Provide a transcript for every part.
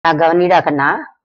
நான் கவனிடா கண்ணா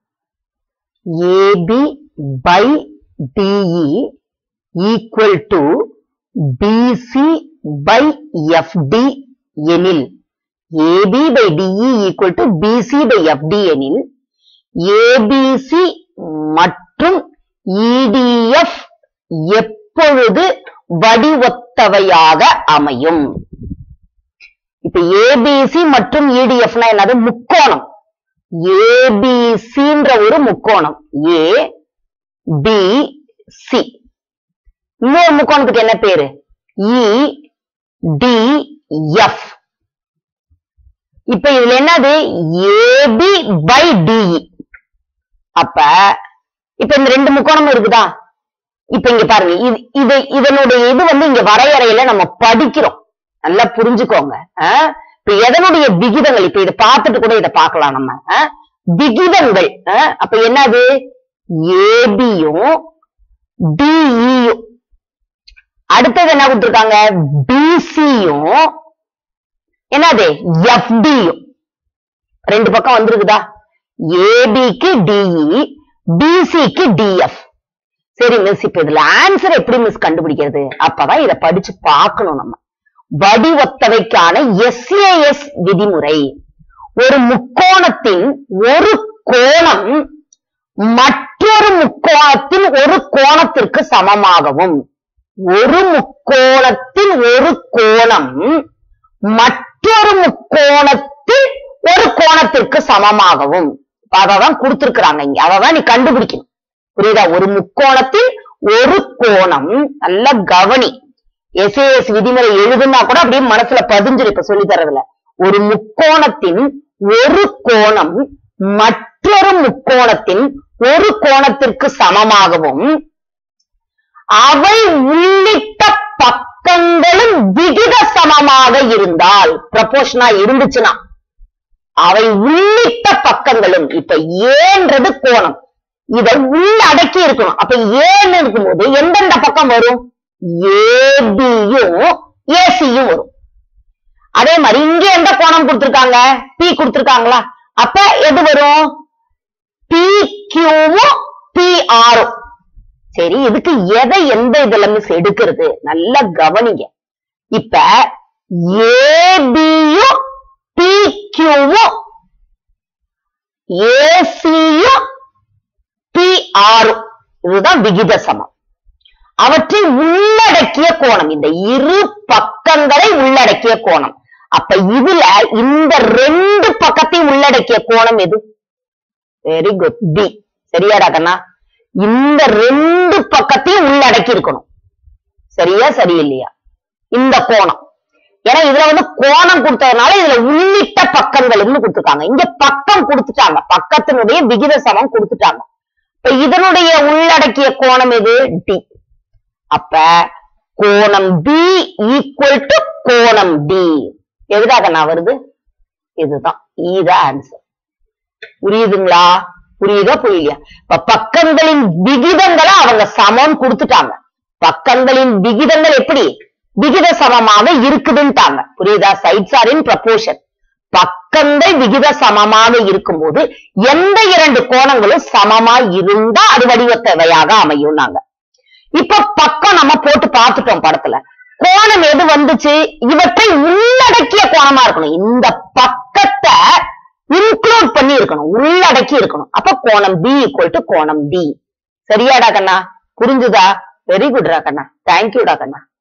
A B by D E equal to B C by F D எனில் A B by D E equal to B C by F D எனில் A B C மற்றும் இடிஎஃப் எப்பொழுது வடிவொத்தவையாக அமையும் இப்ப ஏபிசி மற்றும் இடிஎஃப்னா என்னது முக்கோணம் ஏபிசின்ற ஒரு முக்கோணம் ஏ பி சி இன்னொரு முக்கோணத்துக்கு என்ன பேரு இ டி எஃப் இப்ப இதுல என்னது ஏபி பை டிஇ அப்ப இப்ப இந்த ரெண்டு முக்கோணமும் இருக்குதா இப்ப இங்க பாருங்க இது இது இதனுடைய இது வந்து இங்க வரையறையில நம்ம படிக்கிறோம் நல்லா புரிஞ்சுக்கோங்க ஆ? இப்ப எதனுடைய விகிதங்கள் இப்ப இதை பார்த்துட்டு கூட இதை பார்க்கலாம் நம்ம ஆ? விகிதங்கள் ஆ? அப்ப என்னது ஏபியும் டிஇயும் அடுத்தது என்ன கொடுத்திருக்காங்க பிசியும் என்னது எஃப்டியும் ரெண்டு பக்கம் வந்திருக்குதா ஏபிக்கு டிஇ பிசிக்கு டிஎஃப் சரி மிஸ் இப்ப இதுல ஆன்சர் எப்படி மிஸ் கண்டுபிடிக்கிறது அப்பதான் இத படிச்சு பார்க்கணும் நம்ம வடிவொத்தவைக்கான எஸ்ஏஎஸ் விதிமுறை ஒரு முக்கோணத்தின் ஒரு கோணம் மற்றொரு முக்கோணத்தின் ஒரு கோணத்திற்கு சமமாகவும் ஒரு முக்கோணத்தின் ஒரு கோணம் மற்றொரு முக்கோணத்தின் ஒரு கோணத்திற்கு சமமாகவும் இப்ப அததான் கொடுத்திருக்கிறாங்க இங்க அததான் நீ கண்டுபிடிக்கணும் புரியுதா ஒரு முக்கோணத்தில் ஒரு கோணம் நல்ல கவனி எஸ்ஏஎஸ் விதிமுறை எழுதுனா கூட அப்படியே மனசுல பதிஞ்சிரு இப்ப சொல்லி தரதுல ஒரு முக்கோணத்தின் ஒரு கோணம் மற்றொரு முக்கோணத்தின் ஒரு கோணத்திற்கு சமமாகவும் அவை உள்ளிட்ட பக்கங்களும் விகித சமமாக இருந்தால் ப்ரப்போர்ஷனா இருந்துச்சுன்னா அவை உள்ளிட்ட பக்கங்களும் இப்ப ஏன்றது கோணம் இதை உள்ளடக்கி இருக்கணும் அப்ப ஏன்னு இருக்கும்போது எந்தெந்த பக்கம் வரும் ஏபியும் ஏசியும் வரும் அதே மாதிரி இங்க எந்த கோணம் கொடுத்திருக்காங்க பி கொடுத்திருக்காங்களா அப்ப எது வரும் பி கியூவும் பி ஆரும் சரி இதுக்கு எதை எந்த இதுல மிஸ் எடுக்கிறது நல்லா கவனிங்க இப்ப ஏபியும் பி கியூவும் ஏசியும் பி ஆரும் இதுதான் விகித சமம் அவற்றை உள்ளடக்கிய கோணம் இந்த இரு பக்கங்களை உள்ளடக்கிய கோணம் அப்ப இதுல இந்த ரெண்டு பக்கத்தையும் உள்ளடக்கிய கோணம் எது வெரி குட் பி சரியாடா கண்ணா இந்த ரெண்டு பக்கத்தையும் உள்ளடக்கி இருக்கணும் சரியா சரியில்லையா இந்த கோணம் ஏன்னா இதுல வந்து கோணம் கொடுத்ததுனால இதுல உள்ளிட்ட பக்கங்கள்னு கொடுத்துருக்காங்க இங்க பக்கம் கொடுத்துட்டாங்க பக்கத்தினுடைய விகித சமம் கொடுத்துட்டாங்க இப்ப இதனுடைய உள்ளடக்கிய கோணம் எது டி அப்ப கோணம் பி ஈக்குவல் டு கோணம் டி எதுக்காக நான் வருது இதுதான் இதுதான் ஆன்சர் புரியுதுங்களா புரியுதா புரியலையா இப்ப பக்கங்களின் விகிதங்களை அவங்க சமம் கொடுத்துட்டாங்க பக்கங்களின் விகிதங்கள் எப்படி விகித சமமாக இருக்குதுன்ட்டாங்க புரியுதா சைட்ஸ் ஆர் இன் ப்ரப்போர்ஷன் பக்கங்கள் விகித சமமாக இருக்கும்போது எந்த இரண்டு கோணங்களும் சமமா இருந்தா அது வடிவத்தவையாக அமையும் நாங்க இப்ப பக்கம் நம்ம போட்டு பார்த்துட்டோம் படத்துல கோணம் எது வந்துச்சு இவற்றை உள்ளடக்கிய கோணமா இருக்கணும் இந்த பக்கத்தை இன்க்ளூட் பண்ணி இருக்கணும் உள்ளடக்கி இருக்கணும் அப்ப கோணம் பி ஈக்குவல் டு கோணம் டி சரியாடா கண்ணா புரிஞ்சுதா வெரி குட்ரா கண்ணா தேங்க்யூடா கண்ணா